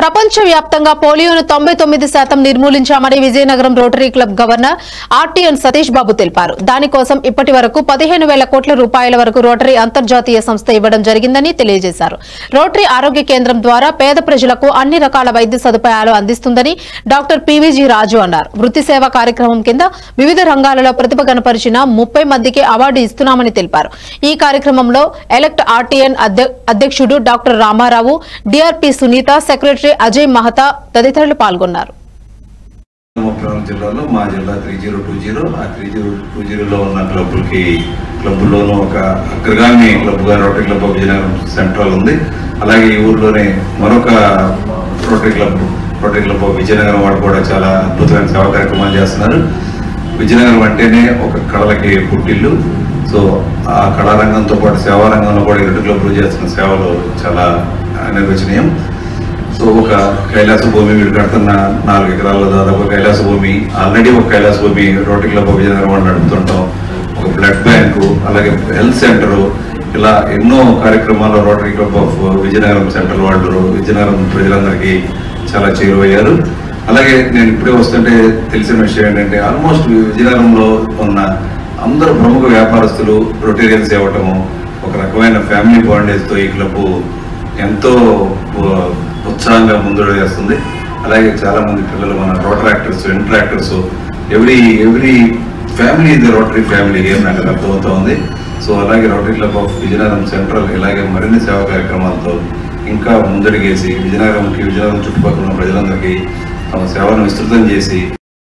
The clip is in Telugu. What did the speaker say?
ప్రపంచవ్యాప్తంగా పోలియోను తొంభై తొమ్మిది శాతం నిర్మూలించామని Vizianagaram rotary club governor RTN Satish Babu తెలిపారు దానికోసం ఇప్పటి వరకు పదిహేను వేల కోట్ల రూపాయల వరకు రోటరీ అంతర్జాతీయ సంస్థ ఇవ్వడం జరిగిందని తెలియజేశారు రోటరీ ఆరోగ్య కేంద్రం ద్వారా పేద ప్రజలకు అన్ని రకాల వైద్య సదుపాయాలు అందిస్తుందని డాక్టర్ పీవీజీ రాజు అన్నారు వృత్తి సేవ కార్యక్రమం కింద వివిధ రంగాలలో ప్రతిభ కనపరిచిన ముప్పై మందికి అవార్డు ఇస్తున్నామని తెలిపారు ఈ కార్యక్రమంలో ఎలక్ట్ ఆర్టీఎన్ అధ్య- అధ్యక్షుడు doctor Ramarao DRP Sunitha secretary Ajay Mehta తదితరులు పాల్గొన్నారు ముప్పై నాలుగు జిల్లాలో మా జిల్లా త్రీ జీరో టూ జీరో ఆ త్రీ జీరో టూ జీరోలో ఉన్న క్లబ్బులకి క్లబ్బుల్లోనూ ఒక అగ్రగామి క్లబ్గా rotary club of Vizianagaram central ఉంది అలాగే ఈ ఊర్లోనే మరొక rotary club rotary club of Vizianagaram వాళ్ళు కూడా చాలా అద్భుతమైన సేవా కార్యక్రమాలు చేస్తున్నారు విజయనగరం అంటేనే ఒక కళలకి పుట్టిల్లు సో ఆ కళారంగంతో పాటు సేవా రంగంలో కూడా ఈ రెండు క్లబ్లు చేస్తున్న సేవలు చాలా నిర్వచనీయం సో ఒక కైలాస భూమి వీడు కడుతున్న నాలుగు ఎకరాల్లో దాదాపు కైలాస భూమి ఆల్రెడీ ఒక కైలాస భూమి రోటరీ క్లబ్ ఆఫ్ విజయనగరం వాళ్ళు నడుపుతుంటాం ఒక బ్లడ్ బ్యాంకు అలాగే హెల్త్ సెంటరు ఇలా ఎన్నో కార్యక్రమాలు rotary club of Vizianagaram centre వాళ్ళు విజయనగరం ప్రజలందరికీ చాలా చేరువయ్యారు అలాగే నేను ఇప్పుడే వస్తుంటే తెలిసిన విషయం ఏంటంటే ఆల్మోస్ట్ విజయనగరంలో ఉన్న అందరూ ప్రముఖ వ్యాపారస్తులు రొటేరియన్స్ ఇవ్వటము ఒక రకమైన ఫ్యామిలీ బాండేజ్తో ఈ క్లబ్ ఎంతో ఉ- ఉత్సాహంగా ముందడు వేస్తుంది అలాగే చాలా మంది పిల్లలు మన rotaractors interactors every every family ఇది రోటరీ ఫ్యామిలీ అని నాకు అర్థమవుతా ఉంది సో అలాగే rotary club of Vizianagaram central ఇలాగే మరిన్ని సేవా కార్యక్రమాలతో ఇంకా ముందడిగేసి విజయనగరంకి విజయనగరం చుట్టుపక్కల ఉన్న ప్రజలందరికీ తమ సేవలను విస్తృతం చేసి